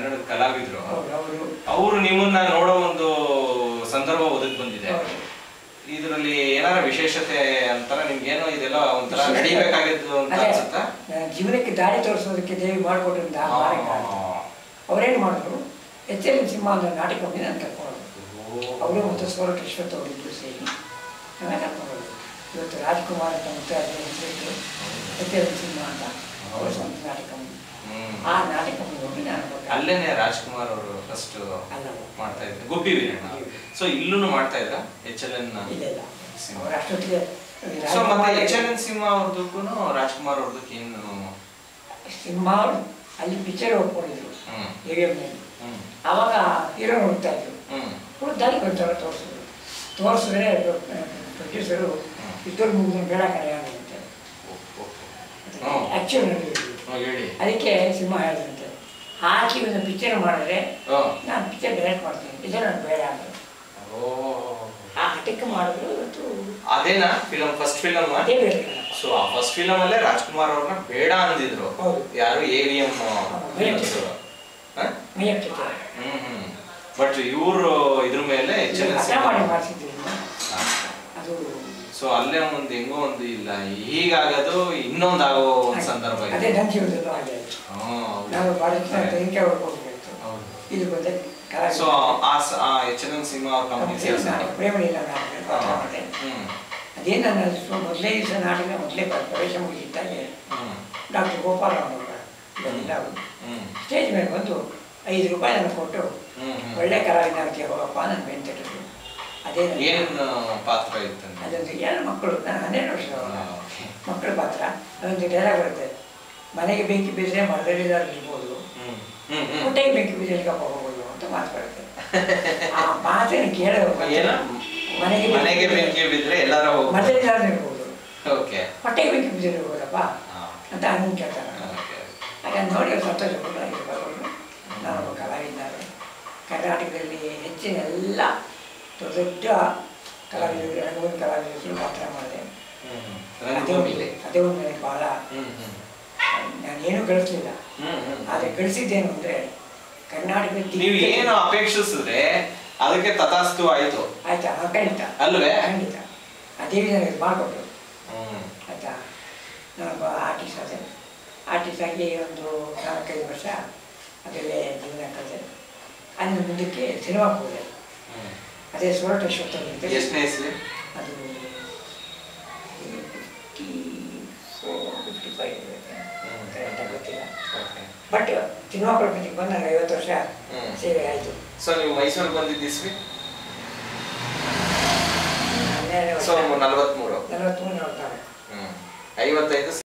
ಕನ್ನಡದ ಕಲಾವಿದ್ರು ಅವರು ಅವರು ಅವರು ನಿಮ್ಮನ್ನ ನೋಡೋ ಒಂದು ಸಂದರ್ಭ ಒದಗಿ ಬಂದಿದೆ ಹೌದು. ಇದರಲ್ಲಿ ಏನಾರ ವಿಶೇಷತೆ ಅಂತಾರ ನಿಮ್ಗೇನೋ ಇದೆಲ್ಲ ಒಂಥರ ನಡಿಬೇಕಾಗಿದ್ದು ಅಂತ ಅದೇ, ಅನ್ಸುತ್ತಾ ಆ, ಜೀವನಕ್ಕೆ ದಾರಿ ತೋರಿಸೋದಕ್ಕೆ ದೇವಿ ಮಾಡಿಕೊಟ್ಟಿದ್ದ ಆ, ಅವರೇನು ಮಾಡಿದ್ರು ಎಚ್ ಎಲ್ ಸಿಂಹ ಅನ್ನೋ ನಾಟಕವನ್ನು ನಾನು ಕರ್ಕೊಂಡು ಅವರು ಮತ್ತು ಸೋರಕೇಶ್ವತ್ ಅವರಿಬ್ಬರು ಸೇರಿ ನನ್ನ ಕರ್ಕೊಂಡು ಹೋದ್ರು. ಇವತ್ತು ರಾಜ್ಕುಮಾರ್ ಅಂತ ಮತ್ತೆ ಅದರ ಹೆಸರಿಟ್ಟು ಎಚ್ ಎಲ್ ಸಿಂಹ ಅಂತ ಅವರ ಸ್ವಂತ ನಾಟಕವನ್ನು ಹ್ಮ್. ಆ ನಾಟಕವನ್ನು ನೋಡಿ ನಾನು ಕೊಟ್ಟೆ. ಅಲ್ಲೇನೆ ರಾಜ್ಕುಮಾರ್ ಅವರು ಫಸ್ಟ್ ಅಲ್ಲ. ಮಾಡ್ತಾ ಇದ್ರು ಗುಬ್ಬಿ ವೀರಣ್ಣ ಸೊ ಇಲ್ಲೂ ಮಾಡ್ತಾ ಇದ್ರ ಎಚ್ ಎಲ್ ಎನ್ ಇಲ್ಲ ಇಲ್ಲ ಅವರು ಅಷ್ಟೊತ್ತಿಗೆ ಸೊ ಮತ್ತೆ Rajkumar H L N cinema ಅವ್ರದಕ್ಕೂ ರಾಜ್ಕುಮಾರ್ ಅವ್ರದಕ್ಕೆ ಏನು ಸಿಂಹ ಅಲ್ಲಿ ಪಿಕ್ಚರ್ ಒಪ್ಕೊಂಡಿದ್ರು ಹ್ಮ್ ಹಿರಿಯಮ್ನಲ್ಲಿ ಹ್ಮ್ ಆವಾಗ ಹೀರೋ ನೋಡ್ತಾ ಇದ್ರು ಹ್ಮ್ ಹುಡುಕ್ದಾಗಿ ಬರ್ತಾರೆ ತೋರಿಸಿದ್ರು ತೋರಿಸಿದ್ರೆ ಪ್ರೊಡ್ಯೂಸರು ಇದ್ದವ್ರು ಮುಗಿದ್ರು ಬೇಡ ಕರೆಯೋಣ ಅಂತ ಹ್ಮ್. ಆ್ಯಕ್ಚುಲ್ ಹ್ಮ್, ಹೇಳಿ ಅದಕ್ಕೆ ಸಿಂಹ ಹೇಳಿದಂತೆ ಹಾಕಿ ಒಂದು ಪಿಕ್ಚರ್ ಮಾಡಿದ್ರೆ ಓ ನಾನು ಪಿಕ್ಚರ್ ಡೈರೆಕ್ಟ್ ಮಾಡ್ತೀನಿ ಇದು ನನಗೆ ಬೇಡ ಅಂದರು ಓ. ಆ ಹಠಕ್ಕೆ ಮಾಡಿದ್ರು ಇವತ್ತು ಅದೇನಾ ಫಿಲಂ ಫಸ್ಟ್ ಫಿಲಮ್ ಅದೇ ಬೇರೆ ಕಣ. ಸೊ ಆ ಫಸ್ಟ್ ಫಿಲಮ್ ಅಲ್ಲೇ ರಾಜ್ಕುಮಾರ್ ಅವ್ರನ್ನ ಬೇಡ ಅಂದಿದ್ರು ಹೌದು. ಯಾರು A V M Meiyappa. Meiyappa ಜೊತೆ ಹ್ಮ್ ಹ್ಮ್ ಬಟ್ ಇವರು ಇದ್ರ ಮೇಲೆ ಎಚ್ ಎಲ್ ಹಠ ಮಾಡಿ ಮಾಡಿಸಿದ್ರಿಂದ ಅದು ಸೊ ಅಲ್ಲೇ ಒಂದು ಹೆಂಗೋ ಒಂದು ಇಲ್ಲ ಹೀಗಾಗೋದು ಇನ್ನೊಂದು ಆಗೋ ಒಂದು ಸಂದರ್ಭ ಅದೇ ಇದೆ ನನ್ನ ಜೀವನದಲ್ಲೂ ಹಾಗೆ ಆಯ್ತು ಹ್ಮ್, ಹೌದು. ನಾನು ಭಾಳ ದಿನ ತೆಂಕೆ ಹೊಡ್ಕೊಳ್ಬೇಕಾಯ್ತು ಹೌದು. ಇಲ್ಲಿ ಬಂದೆ ಸೊ ಆ ಸ- ಆ ಎಚ್ ಎನ್ ಎನ್ ಸಿನಿಮಾ ಅವ್ರ ಕಂಪ್ನಿ ಸೇಲ್ಸ್ ಪ್ರೇಮಳಿಲ್ಲ ಮಾಡಿದೆ ಹ್ಮ್ ಅದೇನು ನನ್ನ ಸು- ಮೊದಲೇ ದಿವಸ ನಾಟಕ ಮೊದಲೇ ಪ್ರ- ಪ್ರವೇಶ ಮುಗಿದಿದ್ದಾಗೆ ಹ್ಮ್ ಡಾಕ್ಟರ್ ಗೋಪಾಲ್ ಅವರು ಇವೆಲ್ಲ ಹ್ಮ್ ಸ್ಟೇಜ್ ಮೇಲೆ ಬಂದು ಐದು ರೂಪಾಯಿ ನನಗೆ ಕೊಟ್ಟು ಹ್ಮ್ ಹ್ಮ್ ಒಳ್ಳೆ ಕಲಾವಿದಕ್ಕೆ ಹೋಗಪ್ಪ ನನ್ನ ಬೆನ್ ತಟ್ಟಿದ್ರು ಅದೇ ನನ್ನ- ಏನ್ ಪಾತ್ರ ಇತ್ತು ಅದೊಂದು ಏನು ಮಕ್ಕಳು ನಾನು ಹನ್ನೆರಡು ವರ್ಷ ಆ, okay. ಮಕ್ಕಳ ಪಾತ್ರ ಅದೊಂದು ಡೈಲಾಗ್ ಬರುತ್ತೆ ಮನೆಗೆ ಬೆಂಕಿ ಬಿದ್ದರೆ ಮರದಲ್ಲಿದ್ದಾರೆ ಇರ್ಬೋದು ಹ್ಮ್ ಹ್ಮ್ ಹ್ಮ್ ಹೊಟ್ಟೆಗೆ ಬೆಂಕಿ ಬಿದ್ದಲಿಗೆ ಹೋಗ್ಬೋದು ಅಂತ ಮಾತು ಬರುತ್ತೆ ಆ ಮಾತನ್ನು ಕೇಳೋದು ಏನ ಮನೆಗೆ ಮನೆಗೆ ಬೆಂಕಿ ಬಿದ್ರೆ ಎಲ್ಲಾರ ಹೋಗ್ಬೋದು ಮರದಲ್ಲಿದ್ದಾರೆ ಇರ್ಬೋದು ಓಕೆ ಹೊಟ್ಟೆಗೆ ಬೆಂಕಿ ಬಿದ್ದಿರ್ಬೋದಪ್ಪ ಅಂತ ಹಂಗೆ ಕೇಳ್ತಾರೆ ಹಾಗೆ ನೋಡಿ ಅವ್ರು ಸಂತೋಷ ಪಟ್ಟರು ನಾನೊಬ್ಬ ಕಲಾವಿದ್ದಾರೆ ಕರ್ನಾಟಕದಲ್ಲಿ ಹೆಚ್ಚಿನ ಎಲ್ಲ ದೊಡ್ಡ ದೊಡ್ಡ ಕಲಾವಿದರು ರಂಗಭೂಮಿ ಕಲಾವಿದರು ಪಾತ್ರ ಮಾಡಿದೆ ಅದೇ ಒಂದು ಅದೇ ಒಂದು ನನಗೆ ಭಾಳ ನಾನೇನು ಗಳಿಸ್ಲಿಲ್ಲ ಆದರೆ ಗಳಿಸಿದ್ದೇನು ಅಂದರೆ ಕರ್ನಾಟಕದ ನೀವು ಏನು ಅಪೇಕ್ಷಿಸಿದ್ರೆ ಅದಕ್ಕೆ ತಥಾಸ್ತು ಆಯ್ತು ಆಯ್ತಾ ಆ, ಖಂಡಿತ ಅಲ್ವೇ ಖಂಡಿತ ಆ ದೇವಿ ನನಗೆ ಮಾಡಿಕೊಟ್ರು ಹ್ಮ್ ಆಯ್ತಾ ನಾನೊಬ್ಬ ಆರ್ಟಿಸ್ಟ್ ಅದೇ ಆರ್ಟಿಸ್ಟ್ ಆಗಿ ಒಂದು ನಾಲ್ಕೈದು ವರ್ಷ ಅದರಲ್ಲೇ ಜೀವನ ಕಳೆದೆ ಅಲ್ಲಿ ಮುಂದಕ್ಕೆ ಸಿನಿಮಾಕ್ಕೆ ಹೋದೆ ಹ್ಮ್. ಅದೇ ಸೋರಟ ಶೋತ ಎಷ್ಟನೇ ಇಸ್ವಿ ಅದು ಫಿಫ್ಟಿ ಫೋರ್ ಫಿಫ್ಟಿ ಫೈವ್ ಕರೆಕ್ಟಾಗಿ ಗೊತ್ತಿಲ್ಲ ಬಟ್ ಸಿನಿಮಾ ಪ್ರಪಂಚಕ್ಕೆ ಬಂದು ನನಗೆ ಐವತ್ತು ವರ್ಷ ಹ್ಮ್. ಸೇವೆ ಆಯಿತು ಸೊ ನೀವು ಮೈಸೂರಿಗೆ ಬಂದಿದ್ದು ಇಸ್ವಿ ಹನ್ನೆರಡು ಸೊ ವರ್ಷ ನಲವತ್ಮೂರು ನಲವತ್ತ್ಮೂರು